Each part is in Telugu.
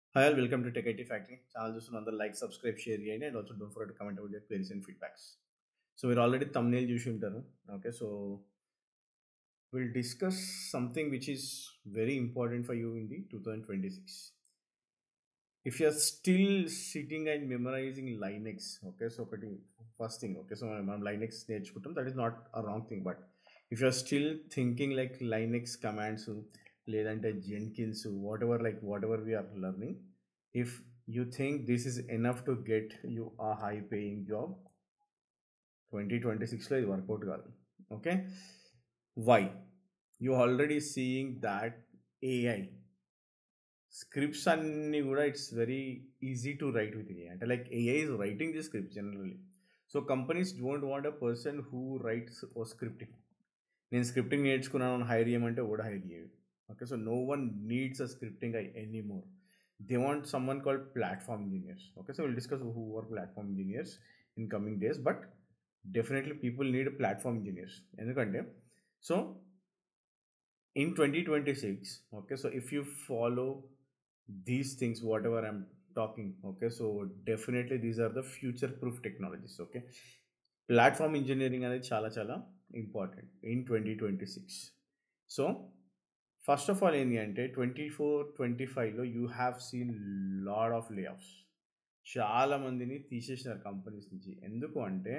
Hi all welcome to tech IT factory channel చూస్తున్న అందరూ లైక్ సబ్స్క్రైబ్ షేర్ చేయండి and also don't forget comment about your queries and feedbacks so మీరు ఆల్రెడీ తమ్నేల్ చూసి ఉంటారు okay so will discuss something which is very important for you in the two thousand twenty six if you're still sitting and memorising Linux okay so ఒకటి ఫస్ట్ థింగ్ ఓకే సో మనం లైనెక్స్ నేర్చుకుంటాం that is not a wrong thing but if you're still thinking like Linux commands లేదంటే Jenkins whatever like whatever we're learning if you think this is enough to get you a high paying job twenty twenty సిక్స్లో ఇది వర్కౌట్ కాదు okay why you already seeing that AI scripts అన్నీ కూడా it's very easy to write with AI అంటే like AI is writing the script generally so companies don't want a person who writes oh scripting నేను స్క్రిప్టింగ్ నేర్చుకున్నాను హైర్ చేయమంటే కూడా హైర్ చేయదు okay so no one needs a scripting guy anymore they want someone called platform engineers okay so we'll discuss who are platform engineers in coming days but definitely people need platform engineers ఎందుకంటే so in twenty twenty six okay so if you follow these things whatever I'm talking okay so definitely these are the future proof technologies okay platform engineering అనేది చాలా చాలా important in twenty twenty six so first of all ఏంటి అంటే ట్వంటీ ఫోర్ ట్వంటీ ఫైవ్లో you have seen lot of layoffs చాలా మందిని తీసేసినారు కంపెనీస్ నుంచి ఎందుకు అంటే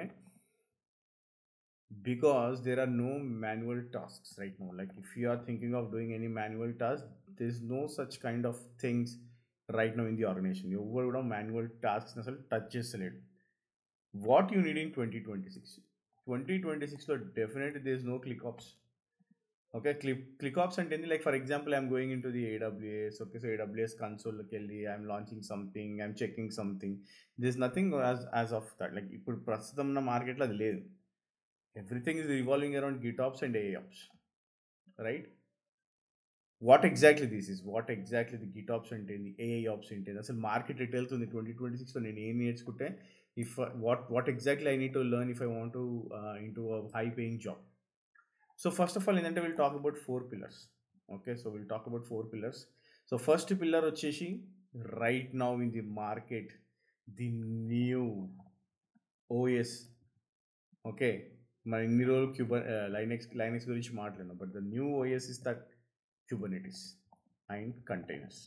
because there are no manual tasks right no like if you are thinking of doing any manual task there is no such kind of things right no in the organization ఎవరు కూడా మాన్యువల్ టాస్క్స్ అసలు టచ్ చేస్తలేడు what you need in twenty twenty six twenty twenty సిక్స్లో definitely there is no click ops okay click click ops అంటే ఏంటి like for example I'm going in to the AWS okay so AWS కన్సోల్లోకి వెళ్ళి I'm launching something I'm checking something this nothing as as of that like ఇప్పుడు ప్రస్తుతం ఉన్న మార్కెట్లో అది లేదు everything is revolving around git ops and AI ops right what exactly this is what exactly the git ops అంటే ఏంది ఏఐ ఆప్స్ ఏంటి అసలు మార్కెట్ ఎట్ వెళ్తుంది ట్వంటీ ట్వంటీ సిక్స్లో నేను ఏం నేర్చుకుంటే if what what exactly I need to learn if I want to in to high paying job so first of all ఏంటంటే will talk about four pillars okay so will talk about four pillars so first pillar వచ్చేసి right now in the market the new OS okay మన ఇన్ని రోజులు క్యూబర్ లైనెక్స్ లైనెక్స్ గురించి మాట్లాడినాం but the new OS is that Kubernetes and containers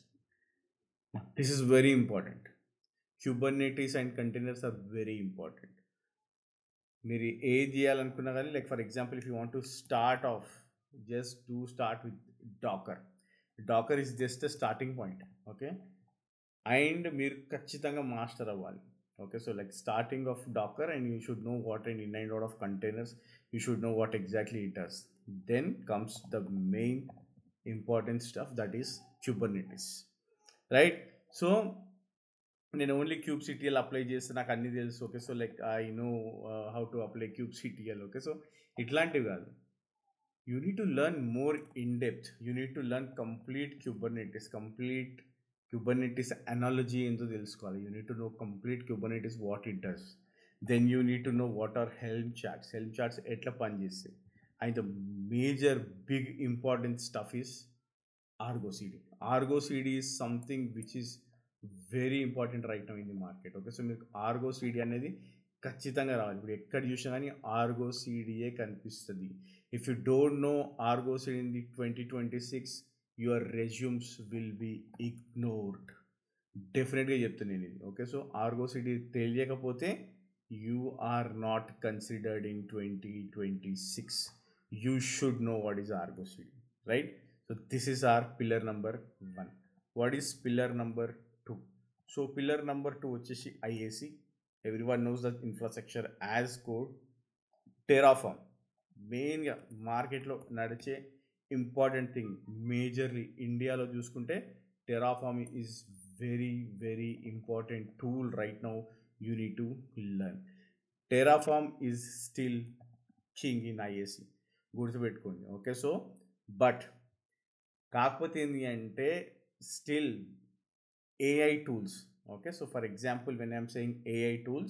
this is very important Kubernetes and containers are very important మీరు ఏది చేయాలనుకున్నా కానీ like for example if you want to start of just do start with Docker Docker is just the starting point okay and మీరు ఖచ్చితంగా మాస్టర్ అవ్వాలి okay so like starting of Docker and you should know what and in and out of containers you should know what exactly it does then comes the main important stuff that is Kubernetes right so నేను ఓన్లీ క్యూబ్ సిటిఎల్ అప్లై చేస్తే నాకు అన్నీ తెలుసు okay so like I know how to apply kube CTL okay so ఇట్లాంటివి కాదు you need to learn more in depth you need to learn complete Kubernetes complete Kubernetes analogy ఏంటో తెలుసుకోవాలి you need to know complete Kubernetes what it does then you need to know what are helm charts helm charts ఎట్లా పనిచేస్తాయి and the major big important stuff is Argo CD Argo CD is something which is very important right now in the market okay so మీకు ఆర్గో సిడి అనేది ఖచ్చితంగా రావాలి ఇప్పుడు ఎక్కడ చూసినా కానీ ఆర్గో సిడిఏ కనిపిస్తుంది if you don't know Argo CD in the twenty twenty six your resumes will be ignored డెఫినెట్గా చెప్తున్నాను ఇది ఓకే సో ఆర్గో సిడి తెలియకపోతే you are not considered in twenty twenty six you should know what is Argo CD right so this is our pillar number one what is pillar number two so pillar number two వచ్చేసి IAC everyone knows the infrastructure as code Terraform మెయిన్గా మార్కెట్లో నడిచే ఇంపార్టెంట్ థింగ్ మేజర్లీ ఇండియాలో చూసుకుంటే Terraform is very very important tool right now you need to learn Terraform is still king in IAC గుర్తుపెట్టుకోండి ఓకే సో బట్ కాకపోతే ఏంటి అంటే still AI tools. Okay, so for example, when I'm saying AI tools,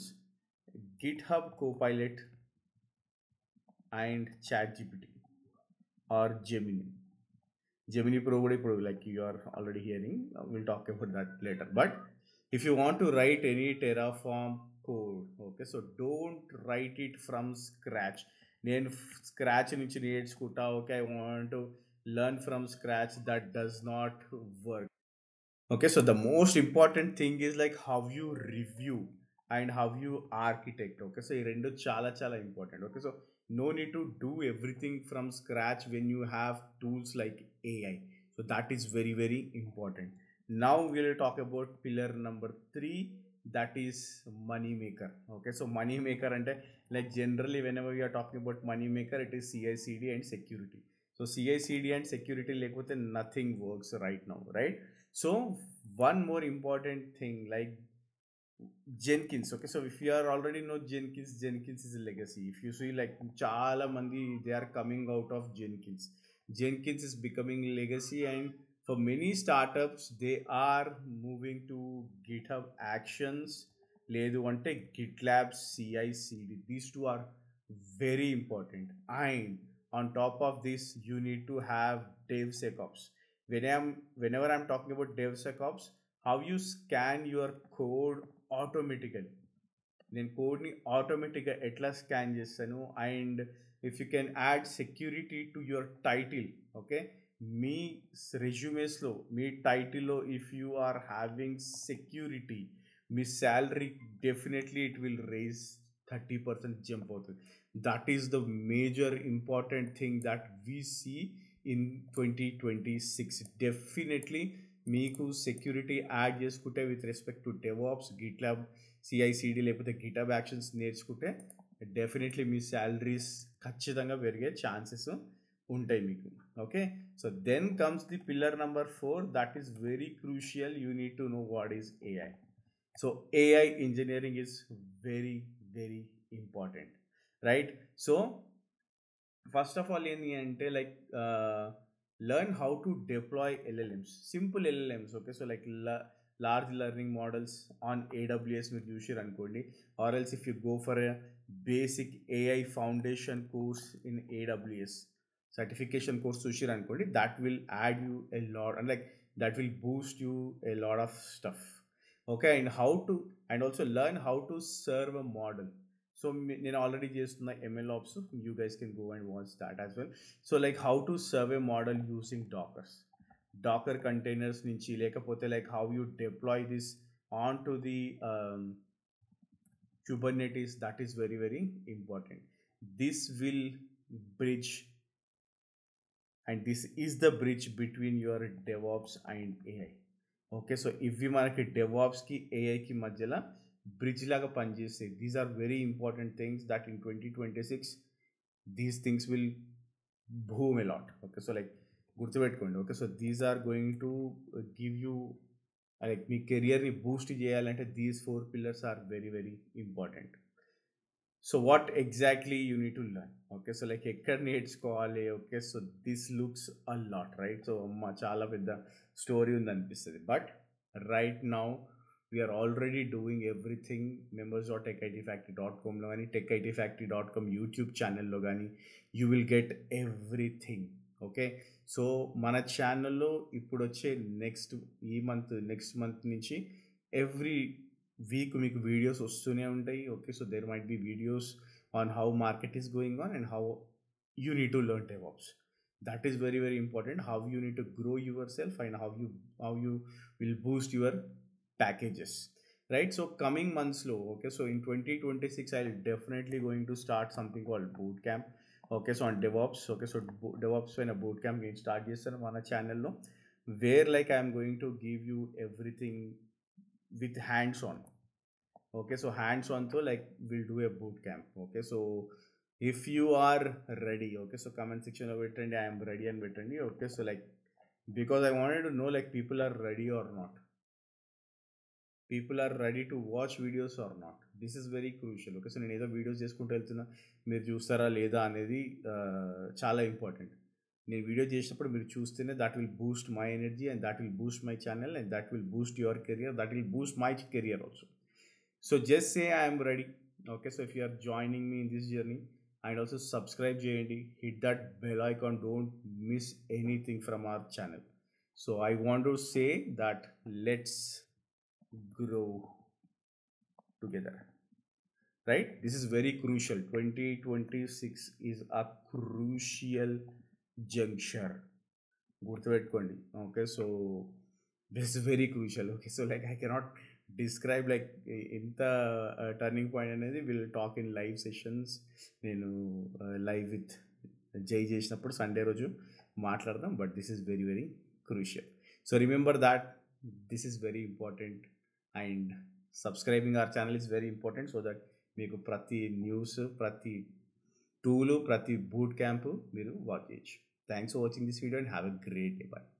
GitHub Copilot and ChatGPT or Gemini. Gemini Pro కూడా ఇప్పుడు like you are already hearing uh, we'll talk about that later but if you want to write any Terraform code okay so don't write it from scratch నేను స్క్రాచ్ నుంచి నేర్చుకుంటా okay I want to learn from scratch that does not work okay so the most important thing is like how you review and how you architect okay so ఈ రెండు చాలా చాలా important okay so no need to do everything from scratch when you have tools like ai so that is very very important now we'll talk about pillar number three that is money maker okay so money maker and like generally whenever we are talking about money maker it is cicd and security so cicd and security like with nothing works right now right so one more important thing like Jenkins. Okay, so if you are already know Jenkins, Jenkins is a legacy. If you see like Chala Mandi, they are coming out of Jenkins. Jenkins is becoming legacy, and for many startups, they are moving to GitHub Actions. లేదు అంటే GitLab CI/CD. These two are very important. And on top of this, you need to have DevSecOps. When I'm whenever I'm talking about DevSecOps, how you scan your code ఆటోమేటికల్ నేను కోడ్ని ఆటోమేటిక్గా ఎట్లా స్కాన్ చేస్తాను and if you can add security to your title okay మీ రెజ్యూమేస్లో మీ టైటిల్లో if you are having security మీ salary definitely it will rise thirty percent jump అవుతుంది that is the major important thing that we see in twenty twenty six definitely మీకు సెక్యూరిటీ యాడ్ చేసుకుంటే with respect to DevOps GitLab CI CD లేకపోతే గిటాబ్ యాక్షన్స్ నేర్చుకుంటే డెఫినెట్లీ మీ శాలరీస్ ఖచ్చితంగా పెరిగే ఛాన్సెస్ ఉంటాయి మీకు okay so then comes the pillar number four that is very crucial you need to know what is AI so AI engineering is very very important right so first of all ఏంటి అంటే like learn how to deploy LLMs, simple LLMs. Okay, so like la- large learning models on AWS with Ushir Ankodi, or else if you go for a basic AI foundation course in AWS certification course Ushir Ankodi, that will add you a lot and like that will boost you a lot of stuff. Okay, and how to and also learn how to serve a model. So నేను ఆల్రెడీ చేస్తున్న ML ops you guys can go and watch that as well so like how to serve model using Dockers Docker containers నుంచి లేకపోతే like how you deploy this on to the Kubernetes that is very very important this will bridge and this is the bridge between your DevOps and AI okay so ఇవి మనకి డెవాప్స్కి ఏఐకి మధ్యలో బ్రిడ్జ్ లాగా పనిచేస్తాయి these are very important things that in twenty twenty six these things will boom a lot okay so like గుర్తుపెట్టుకోండి okay so these are going to give you like మీ కెరియర్ని బూస్ట్ చేయాలంటే these four pillars are very very important so what exactly you need to learn okay so like ఎక్కడ నేర్చుకోవాలి okay so this looks a lot right so అమ్మ చాలా పెద్ద స్టోరీ ఉంది అనిపిస్తుంది but right now we're already doing everything members dot tech IT factory dot కామ్లో కానీ tech IT factory dot com YouTube ఛానల్లో కానీ you will get everything okay so మన ఛానల్లో ఇప్పుడు వచ్చే నెక్స్ట్ ఈ మంత్ నెక్స్ట్ మంత్ నుంచి ఎవ్రీ వీక్ మీకు వీడియోస్ వస్తూనే ఉంటాయి okay so there might be videos on how market is going on and how you need to learn DevOps that is very very important how you need to grow yourself and how you how you will boost your packages right so coming months low okay so in 2026 i'll definitely going to start something called bootcamp okay so on devops okay so bo- devops when a bootcamp నేను స్టార్ట్ చేస్తాను మన ఛానల్లో where like I'm going to give you everything with hands on okay so hands ఆన్తో like we'll do a boot camp okay so if you are ready okay so comment సెక్షన్లో పెట్టండి ఐఎమ్ రెడీ అని పెట్టండి okay so like because I wanted to know like people are ready or not people are ready to watch videos or not this is very crucial okay so నేను ఏదో వీడియోస్ చేసుకుంటూ వెళ్తున్నా మీరు చూస్తారా లేదా అనేది చాలా ఇంపార్టెంట్ నేను వీడియో చేసినప్పుడు మీరు చూస్తేనే that will boost my energy and that will boost my channel and that will boost your career that will boost my career also so just say I'm ready okay so if you are joining me in this journey and also subscribe చేయండి hit that bell icon don't miss anything from our channel so I want to say that let's grow together right this is very crucial 2026 is a crucial juncture గుర్తుపెట్టుకోండి okay so this is very crucial okay so like I cannot describe like ఎంత టర్నింగ్ పాయింట్ అనేది we'll talk in live sessions నేను లైవ్ విత్ జై చేసినప్పుడు సండే రోజు మాట్లాడదాం but this is very very crucial so remember that this is very important and subscribing our channel is very important so that మీకు ప్రతి న్యూస్ ప్రతి టూలు ప్రతి బూట్ క్యాంపు మీరు వాచ్ చేయొచ్చు thanks for watching this video and have a great day bye